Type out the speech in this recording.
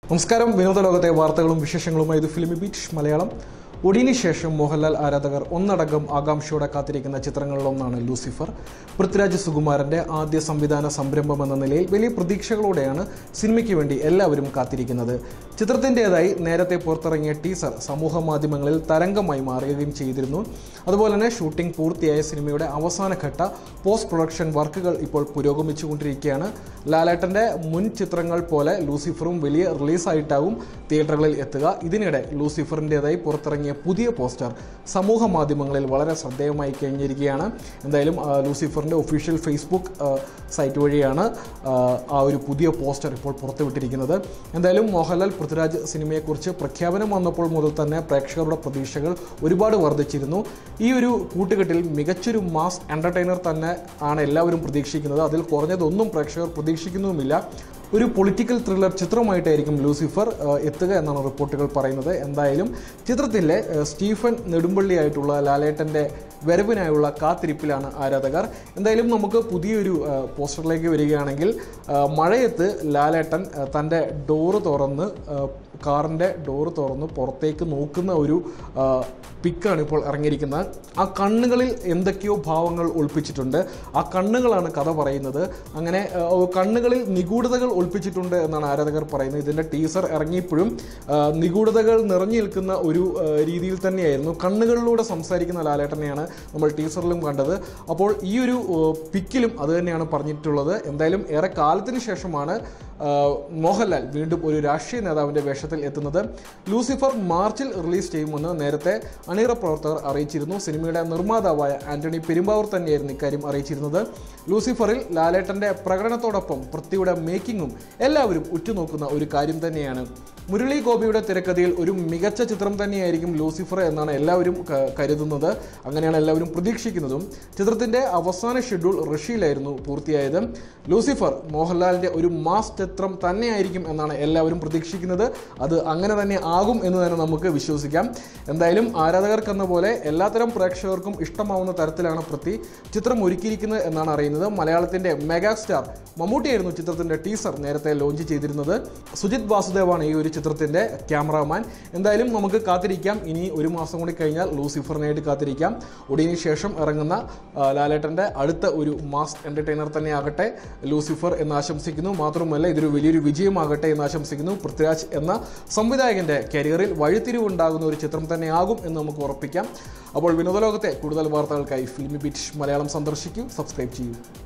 നമസ്കാരം വിനോദ ലോകത്തെ വാർത്തകളും വിശേഷങ്ങളുമായി ഇത് ഫിലിമി ബീച്ച് മലയാളം ഒടിന് ശേഷം മോഹൻലാൽ ആരാധകർ ഒന്നടങ്കം ആകാംക്ഷയോടെ കാത്തിരിക്കുന്ന ചിത്രങ്ങളിലൊന്നാണ് ലൂസിഫർ പൃഥ്വിരാജ് സുകുമാരന്റെ ആദ്യ സംവിധാന സംരംഭം എന്ന നിലയിൽ വലിയ പ്രതീക്ഷകളോടെയാണ് സിനിമയ്ക്ക് വേണ്ടി എല്ലാവരും കാത്തിരിക്കുന്നത് ചിത്രത്തിൻ്റെതായി നേരത്തെ പുറത്തിറങ്ങിയ ടീസർ സമൂഹ മാധ്യമങ്ങളിൽ തരംഗമായി മാറുകയും ചെയ്തിരുന്നു അതുപോലെ തന്നെ ഷൂട്ടിംഗ് പൂർത്തിയായ സിനിമയുടെ അവസാനഘട്ട പോസ്റ്റ് പ്രൊഡക്ഷൻ വർക്കുകൾ ഇപ്പോൾ പുരോഗമിച്ചുകൊണ്ടിരിക്കുകയാണ് ലാലേട്ടൻ്റെ മുൻ ചിത്രങ്ങൾ പോലെ ലൂസിഫറും വലിയ റിലീസായിട്ടാവും തിയേറ്ററുകളിൽ എത്തുക ഇതിനിടെ ലൂസിഫറിൻ്റെതായി പുറത്തിറങ്ങിയ പുതിയ പോസ്റ്റർ സമൂഹ മാധ്യമങ്ങളിൽ വളരെ ശ്രദ്ധേയമായി കഴിഞ്ഞിരിക്കുകയാണ് എന്തായാലും ആ, ലൂസിഫറിൻ്റെ ഒഫീഷ്യൽ ഫേസ്ബുക്ക് ആ, സൈറ്റ് വഴിയാണ് ആ, ആ ഒരു പുതിയ പോസ്റ്റർ ഇപ്പോൾ പുറത്തുവിട്ടിരിക്കുന്നത് എന്തായാലും മോഹൻലാൽ പൃഥ്വിരാജ് സിനിമയെക്കുറിച്ച് പ്രഖ്യാപനം വന്നപ്പോൾ മുതൽ തന്നെ പ്രേക്ഷകരുടെ പ്രതീക്ഷകൾ ഒരുപാട് വർദ്ധിച്ചിരുന്നു ഈ ഒരു കൂട്ടുകെട്ടിൽ മികച്ചൊരു മാസ് എൻ്റർടൈനർ തന്നെ ആണ് എല്ലാവരും പ്രതീക്ഷിക്കുന്നത് അതിൽ കുറഞ്ഞതൊന്നും പ്രേക്ഷകർ പ്രതീക്ഷിക്കുന്നുമില്ല ഒരു പൊളിറ്റിക്കൽ ത്രില്ലർ ചിത്രമായിട്ടായിരിക്കും ലൂസിഫർ ആ, എത്തുക എന്നാണ് റിപ്പോർട്ടുകൾ പറയുന്നത് എന്തായാലും ചിത്രത്തിലെ ആ, സ്റ്റീഫൻ നെടുമ്പള്ളിയായിട്ടുള്ള ലാലേട്ടൻ്റെ വരവിനായുള്ള കാത്തിരിപ്പിലാണ് ആരാധകർ എന്തായാലും നമുക്ക് പുതിയൊരു ആ, പോസ്റ്ററിലേക്ക് വരികയാണെങ്കിൽ ആ, മഴയത്ത് ലാലേട്ടൻ ആ, തൻ്റെ ഡോറ് തുറന്ന് ആ, കാറിൻ്റെ ഡോറ് തുറന്ന് പുറത്തേക്ക് നോക്കുന്ന ഒരു ആ, പിക്കാണ് ഇപ്പോൾ ഇറങ്ങിയിരിക്കുന്നത് ആ കണ്ണുകളിൽ എന്തൊക്കെയോ ഭാവങ്ങൾ ഒളിപ്പിച്ചിട്ടുണ്ട് ആ കണ്ണുകളാണ് കഥ പറയുന്നത് അങ്ങനെ ആ, കണ്ണുകളിൽ നിഗൂഢതകൾ ഒളിപ്പിച്ചിട്ടുണ്ട് എന്നാണ് ആരാധകർ പറയുന്നത് ഇതിൻ്റെ ടീസർ ഇറങ്ങിയപ്പോഴും ആ, നിഗൂഢതകൾ നിറഞ്ഞു നിൽക്കുന്ന ഒരു ആ, രീതിയിൽ തന്നെയായിരുന്നു കണ്ണുകളിലൂടെ സംസാരിക്കുന്ന ലാലേട്ടനെയാണ് നമ്മൾ ടീസറിലും കണ്ടത് അപ്പോൾ ഈ ഒരു ആ, പിക്കിലും അത് തന്നെയാണ് പറഞ്ഞിട്ടുള്ളത് എന്തായാലും ഏറെ കാലത്തിന് ശേഷമാണ് ആ, മോഹൻലാൽ വീണ്ടും ഒരു രാഷ്ട്രീയ നേതാവിൻ്റെ വേഷത്തിൽ എത്തുന്നത് ലൂസിഫർ മാർച്ചിൽ റിലീസ് ചെയ്യുമെന്ന് നേരത്തെ അണിയറ പ്രവർത്തകർ അറിയിച്ചിരുന്നു സിനിമയുടെ നിർമ്മാതാവായ ആന്റണി പെരുമ്പാവൂർ തന്നെയായിരുന്നു ഇക്കാര്യം അറിയിച്ചിരുന്നത് ലൂസിഫറിൽ ലാലേട്ടൻ്റെ പ്രകടനത്തോടൊപ്പം പൃഥ്വിയുടെ മേക്കിങ്ങും എല്ലാവരും ഉറ്റുനോക്കുന്ന ഒരു കാര്യം തന്നെയാണ് മുരളി ഗോപിയുടെ തിരക്കഥയിൽ ഒരു മികച്ച ചിത്രം തന്നെയായിരിക്കും ലൂസിഫർ എന്നാണ് എല്ലാവരും ക- കരുതുന്നത് അങ്ങനെയാണ് എല്ലാവരും പ്രതീക്ഷിക്കുന്നതും ചിത്രത്തിന്റെ അവസാന ഷെഡ്യൂൾ റഷ്യയിലായിരുന്നു പൂർത്തിയായത് ലൂസിഫർ മോഹൻലാലിന്റെ ഒരു മാസ് ചിത്രം തന്നെയായിരിക്കും എന്നാണ് എല്ലാവരും പ്രതീക്ഷിക്കുന്നത് അത് അങ്ങനെ തന്നെ ആകും എന്ന് തന്നെ നമുക്ക് വിശ്വസിക്കാം എന്തായാലും ആരാധകർക്കെന്ന പോലെ എല്ലാത്തരം പ്രേക്ഷകർക്കും ഇഷ്ടമാവുന്ന തരത്തിലാണ് പൃഥ്വി ചിത്രം ഒരുക്കിയിരിക്കുന്നത് എന്നാണ് അറിയുന്നത് മലയാളത്തിന്റെ മെഗാ സ്റ്റാർ മമ്മൂട്ടിയായിരുന്നു ചിത്രത്തിന്റെ ടീസർ നേരത്തെ ലോഞ്ച് ചെയ്തിരുന്നത് സുജിത് വാസുദേവാണ് ഈ ഒരു ചിത്രത്തിന്റെ ക്യാമറാമാൻ എന്തായാലും നമുക്ക് കാത്തിരിക്കാം ഇനി ഒരു മാസം കൂടി കഴിഞ്ഞാൽ ലൂസിഫറിനായിട്ട് കാത്തിരിക്കാം ഒടിയന് ശേഷം ഇറങ്ങുന്ന ആ, ലാലേട്ടന്റെ അടുത്ത ഒരു മാസ് എന്റർടൈനർ തന്നെ ആകട്ടെ ലൂസിഫർ എന്ന് ആശംസിക്കുന്നു മാത്രമല്ല ഇതൊരു വലിയൊരു വിജയമാകട്ടെ എന്ന് ആശംസിക്കുന്നു പൃഥ്വിരാജ് എന്ന സംവിധായകന്റെ കരിയറിൽ വഴിത്തിരിവുണ്ടാകുന്ന ഒരു ചിത്രം തന്നെയാകും എന്ന് നമുക്ക് ഉറപ്പിക്കാം അപ്പോൾ വിനോദലോകത്തെ കൂടുതൽ വാർത്തകൾക്കായി ഫിലിമി ബീറ്റ് മലയാളം സന്ദർശിക്കൂ സബ്സ്ക്രൈബ് ചെയ്യൂ